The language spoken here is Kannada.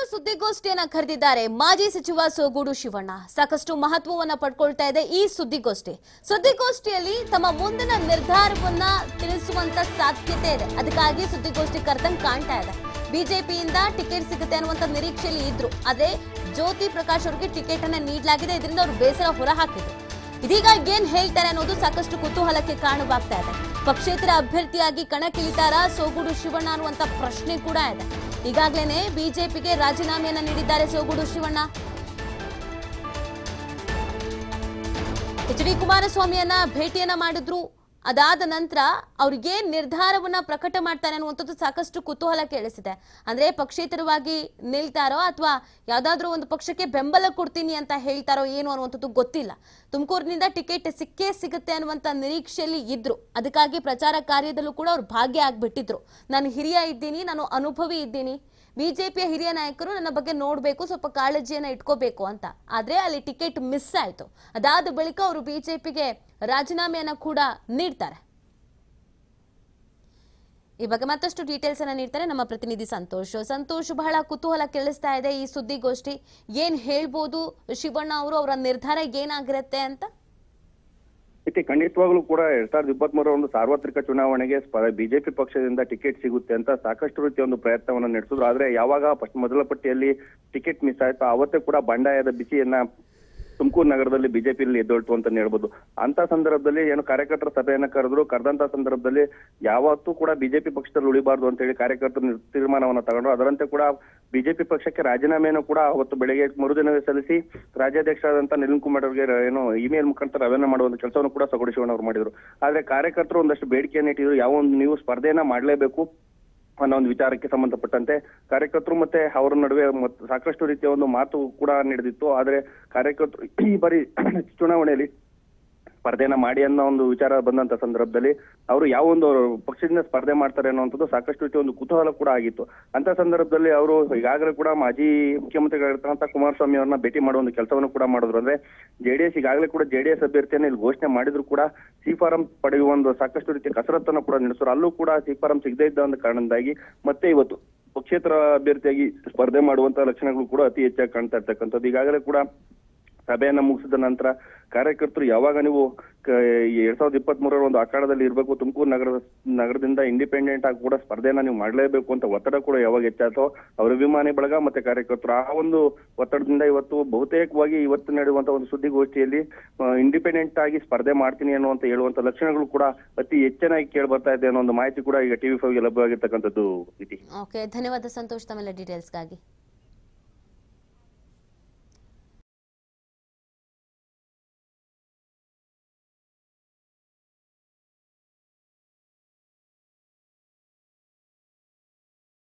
ಸುದ್ದಿಗೋಷ್ಠಿಯನ್ನ ಕರೆದಿದ್ದಾರೆ ಮಾಜಿ ಸಚಿವ ಸೋಗೂಡು ಶಿವಣ್ಣ ಸಾಕಷ್ಟು ಮಹತ್ವವನ್ನ ಪಡ್ಕೊಳ್ತಾ ಇದೆ ಈ ಸುದ್ದಿಗೋಷ್ಠಿ ಸುದ್ದಿಗೋಷ್ಠಿಯಲ್ಲಿ ತಮ್ಮ ಮುಂದಿನ ನಿರ್ಧಾರವನ್ನ ತಿಳಿಸುವಂತ ಸಾಧ್ಯತೆ ಇದೆ ಅದಕ್ಕಾಗಿ ಸುದ್ದಿಗೋಷ್ಠಿ ಕರೆದಂಗ್ ಕಾಣ್ತಾ ಇದೆ ಬಿಜೆಪಿಯಿಂದ ಟಿಕೆಟ್ ಸಿಗುತ್ತೆ ಅನ್ನುವಂತ ನಿರೀಕ್ಷೆಯಲ್ಲಿ ಇದ್ರು ಆದ್ರೆ ಜ್ಯೋತಿ ಪ್ರಕಾಶ್ ಅವರಿಗೆ ಟಿಕೆಟ್ ಅನ್ನ ನೀಡಲಾಗಿದೆ ಇದರಿಂದ ಅವರು ಬೇಸರ ಹೊರ ಹಾಕಿದ್ರು ಇದೀಗ ಏನ್ ಹೇಳ್ತಾರೆ ಅನ್ನೋದು ಸಾಕಷ್ಟು ಕುತೂಹಲಕ್ಕೆ ಕಾರಣವಾಗ್ತಾ ಇದೆ ಪಕ್ಷೇತರ ಅಭ್ಯರ್ಥಿಯಾಗಿ ಕಣಕ್ಕಿಳಿತಾರಾ ಸೋಗೂಡು ಶಿವಣ್ಣ ಅನ್ನುವಂತ ಪ್ರಶ್ನೆ ಕೂಡ ಇದೆ ಈಗಾಗಲೇ ಬಿಜೆಪಿಗೆ ರಾಜೀನಾಮೆಯನ್ನ ನೀಡಿದ್ದಾರೆ ಸೋಗೂಡು ಶಿವಣ್ಣ ಎಚ್ ಡಿ ಕುಮಾರಸ್ವಾಮಿಯನ್ನ ಭೇಟಿಯನ್ನ ಮಾಡಿದ್ರು ಅದಾದ ನಂತರ ಅವ್ರಿಗೆ ನಿರ್ಧಾರವನ್ನ ಪ್ರಕಟ ಮಾಡ್ತಾರೆ ಅನ್ನುವಂಥದ್ದು ಸಾಕಷ್ಟು ಕುತೂಹಲ ಕೇಳಿಸಿದೆ ಅಂದ್ರೆ ಪಕ್ಷೇತರವಾಗಿ ನಿಲ್ತಾರೋ ಅಥವಾ ಯಾವ್ದಾದ್ರೂ ಒಂದು ಪಕ್ಷಕ್ಕೆ ಬೆಂಬಲ ಕೊಡ್ತೀನಿ ಅಂತ ಹೇಳ್ತಾರೋ ಏನು ಅನ್ನುವಂಥದ್ದು ಗೊತ್ತಿಲ್ಲ ತುಮಕೂರಿನಿಂದ ಟಿಕೆಟ್ ಸಿಕ್ಕೇ ಸಿಗುತ್ತೆ ಅನ್ನುವಂಥ ನಿರೀಕ್ಷೆಯಲ್ಲಿ ಇದ್ರು ಅದಕ್ಕಾಗಿ ಪ್ರಚಾರ ಕಾರ್ಯದಲ್ಲೂ ಕೂಡ ಅವ್ರು ಭಾಗ್ಯ ಆಗ್ಬಿಟ್ಟಿದ್ರು ನಾನು ಹಿರಿಯ ಇದ್ದೀನಿ ನಾನು ಅನುಭವಿ ಇದ್ದೀನಿ ಬಿಜೆಪಿಯ ಹಿರಿಯ ನಾಯಕರು ನನ್ನ ಬಗ್ಗೆ ನೋಡಬೇಕು ಸ್ವಲ್ಪ ಕಾಳಜಿಯನ್ನ ಇಟ್ಕೋಬೇಕು ಅಂತ ಆದ್ರೆ ಅಲ್ಲಿ ಟಿಕೆಟ್ ಮಿಸ್ ಆಯ್ತು ಅದಾದ ಬಳಿಕ ಅವರು ಬಿಜೆಪಿಗೆ ರಾಜೀನಾಮೆಯನ್ನ ಕೂಡ ನೀಡ್ತಾರೆ ಈ ಬಗ್ಗೆ ಮತ್ತಷ್ಟು ಡೀಟೇಲ್ಸ್ ಅನ್ನ ನೀಡ್ತಾರೆ ನಮ್ಮ ಪ್ರತಿನಿಧಿ ಸಂತೋಷ್ ಸಂತೋಷ್ ಬಹಳ ಕುತೂಹಲ ಕೇಳಿಸ್ತಾ ಇದೆ ಈ ಸುದ್ದಿಗೋಷ್ಠಿ ಏನ್ ಹೇಳ್ಬೋದು ಶಿವಣ್ಣ ಅವರು ಅವರ ನಿರ್ಧಾರ ಏನಾಗಿರುತ್ತೆ ಅಂತ ಇದಕ್ಕೆ ಖಂಡಿತವಾಗ್ಲೂ ಕೂಡ ಎರಡ್ ಸಾವಿರದ ಇಪ್ಪತ್ತ್ ಮೂರರ ಒಂದು ಸಾರ್ವತ್ರಿಕ ಚುನಾವಣೆಗೆ ಬಿಜೆಪಿ ಪಕ್ಷದಿಂದ ಟಿಕೆಟ್ ಸಿಗುತ್ತೆ ಅಂತ ಸಾಕಷ್ಟು ರೀತಿಯ ಒಂದು ಪ್ರಯತ್ನವನ್ನ ನಡೆಸಿದ್ರು ಆದ್ರೆ ಯಾವಾಗ ಫಸ್ಟ್ ಮೊದಲ ಪಟ್ಟಿಯಲ್ಲಿ ಟಿಕೆಟ್ ಮಿಸ್ ಆಯ್ತು ಅವತ್ತೇ ಕೂಡ ಬಂಡಾಯದ ಬಿಸಿಯನ್ನ ತುಮಕೂರು ನಗರದಲ್ಲಿ ಬಿಜೆಪಿಯಲ್ಲಿ ಎದ್ದೊಳ್ತು ಅಂತ ಹೇಳ್ಬೋದು ಅಂತ ಸಂದರ್ಭದಲ್ಲಿ ಏನು ಕಾರ್ಯಕರ್ತರ ಸಭೆಯನ್ನ ಕರೆದ್ರು ಕರೆದಂತ ಸಂದರ್ಭದಲ್ಲಿ ಯಾವತ್ತೂ ಕೂಡ ಬಿಜೆಪಿ ಪಕ್ಷದಲ್ಲಿ ಉಳಿಬಾರ್ದು ಅಂತ ಹೇಳಿ ಕಾರ್ಯಕರ್ತರು ನಿರ್- ತೀರ್ಮಾನವನ್ನ ತಗೊಂಡ್ರು ಅದರಂತೆ ಕೂಡ ಬಿಜೆಪಿ ಪಕ್ಷಕ್ಕೆ ರಾಜೀನಾಮೆಯನ್ನು ಕೂಡ ಅವತ್ತು ಬೆಳಗ್ಗೆ ಮರುದಿನವೇ ಸಲ್ಲಿಸಿ ರಾಜ್ಯಾಧ್ಯಕ್ಷರಾದಂತ ನಿಲಿನ್ ಕುಮಾರ್ ಅವರಿಗೆ ರ- ಏನು ಇಮೇಲ್ ಮುಖಾಂತರ ರವಾನೆ ಮಾಡುವಂತ ಕೆಲಸವನ್ನು ಕೂಡ ಸಗೊಡು ಶಿವಣ್ಣ ಅವರು ಮಾಡಿದ್ರು ಆದ್ರೆ ಕಾರ್ಯಕರ್ತರು ಒಂದಷ್ಟು ಬೇಡಿಕೆಯನ್ನು ಇಟ್ಟಿದ್ರು ಯಾವ ಒಂದು ನೀವು ಸ್ಪರ್ಧೆಯನ್ನ ಮಾಡಲೇಬೇಕು ಅನ್ನೋ ಒಂದು ವಿಚಾರಕ್ಕೆ ಸಂಬಂಧಪಟ್ಟಂತೆ ಕಾರ್ಯಕರ್ತರು ಮತ್ತೆ ಅವರ ನಡುವೆ ಮತ್- ಸಾಕಷ್ಟು ರೀತಿಯ ಒಂದು ಮಾತು ಕೂಡ ನಡೆದಿತ್ತು ಆದ್ರೆ ಕಾರ್ಯಕರ್ತರು ಈ ಬಾರಿ ಚುನಾವಣೆಯಲ್ಲಿ ಸ್ಪರ್ಧೆನ ಮಾಡಿ ಅನ್ನೋ ಒಂದು ವಿಚಾರ ಬಂದಂತ ಸಂದರ್ಭದಲ್ಲಿ ಅವರು ಯಾವ ಒಂದು ಪಕ್ಷದಿಂದ ಸ್ಪರ್ಧೆ ಮಾಡ್ತಾರೆ ಅನ್ನೋಂಥದ್ದು ಸಾಕಷ್ಟು ರೀತಿಯ ಒಂದು ಕುತೂಹಲ ಕೂಡ ಆಗಿತ್ತು ಅಂತ ಸಂದರ್ಭದಲ್ಲಿ ಅವರು ಈಗಾಗಲೇ ಕೂಡ ಮಾಜಿ ಮುಖ್ಯಮಂತ್ರಿಗಳಿರ್ತಕ್ಕಂಥ ಕುಮಾರಸ್ವಾಮಿ ಅವ್ರನ್ನ ಭೇಟಿ ಮಾಡುವ ಒಂದು ಕೆಲಸವನ್ನು ಕೂಡ ಮಾಡಿದ್ರು ಅಂದ್ರೆ ಜೆಡಿಎಸ್ ಈಗಾಗಲೇ ಕೂಡ ಜೆಡಿಎಸ್ ಅಭ್ಯರ್ಥಿಯನ್ನು ಇಲ್ಲಿ ಘೋಷಣೆ ಮಾಡಿದ್ರು ಕೂಡ ಸಿ ಫಾರಂ ಪಡೆಯುವ ಒಂದು ಸಾಕಷ್ಟು ರೀತಿಯ ಕಸರತ್ತನ್ನು ಕೂಡ ನಡೆಸಿದ್ರು ಅಲ್ಲೂ ಕೂಡ ಸಿ ಫಾರಂ ಸಿಗದೇ ಇದ್ದ ಒಂದು ಕಾರಣದಿಂದಾಗಿ ಮತ್ತೆ ಇವತ್ತು ಪಕ್ಷೇತರ ಅಭ್ಯರ್ಥಿಯಾಗಿ ಸ್ಪರ್ಧೆ ಮಾಡುವಂತ ಲಕ್ಷಣಗಳು ಕೂಡ ಅತಿ ಹೆಚ್ಚಾಗಿ ಕಾಣ್ತಾ ಇರ್ತಕ್ಕಂಥದ್ದು ಈಗಾಗಲೇ ಕೂಡ ಸಭೆಯನ್ನ ಮುಗಿಸಿದ ನಂತರ ಕಾರ್ಯಕರ್ತರು ಯಾವಾಗ ನೀವು ಕ- ಈ ಎರಡ್ ಸಾವಿರದ ಇಪ್ಪತ್ತ್ ಮೂರರ ಒಂದು ಅಖಾಡದಲ್ಲಿ ಇರಬೇಕು ತುಮಕೂರು ನಗರದ ನಗರದಿಂದ ಇಂಡಿಪೆಂಡೆಂಟ್ ಆಗಿ ಕೂಡ ಸ್ಪರ್ಧೆಯನ್ನ ನೀವು ಮಾಡಲೇಬೇಕು ಅಂತ ಒತ್ತಡ ಕೂಡ ಯಾವಾಗ ಹೆಚ್ಚಾತೋ ಅವರ ಅಭಿಮಾನಿ ಬಳಗ ಮತ್ತೆ ಕಾರ್ಯಕರ್ತರು ಆ ಒಂದು ಒತ್ತಡದಿಂದ ಇವತ್ತು ಬಹುತೇಕವಾಗಿ ಇವತ್ತು ನಡೆಯುವಂತ ಒಂದು ಸುದ್ದಿಗೋಷ್ಠಿಯಲ್ಲಿ ಇಂಡಿಪೆಂಡೆಂಟ್ ಆಗಿ ಸ್ಪರ್ಧೆ ಮಾಡ್ತೀನಿ ಅನ್ನುವಂತ ಹೇಳುವಂತ ಲಕ್ಷಣಗಳು ಕೂಡ ಅತಿ ಹೆಚ್ಚಿನಾಗಿ ಕೇಳಿ ಬರ್ತಾ ಇದೆ ಅನ್ನೋ ಒಂದು ಮಾಹಿತಿ ಕೂಡ ಈಗ ಟಿವಿ ಫೈವ್ಗೆ ಲಭ್ಯವಾಗಿರ್ತಕ್ಕಂಥದ್ದು ಇತಿ ಓಕೆ ಧನ್ಯವಾದ ಸಂತೋಷ್ ತಮ್ಮೆಲ್ಲ ಡೀಟೇಲ್ಸ್ಗಾಗಿ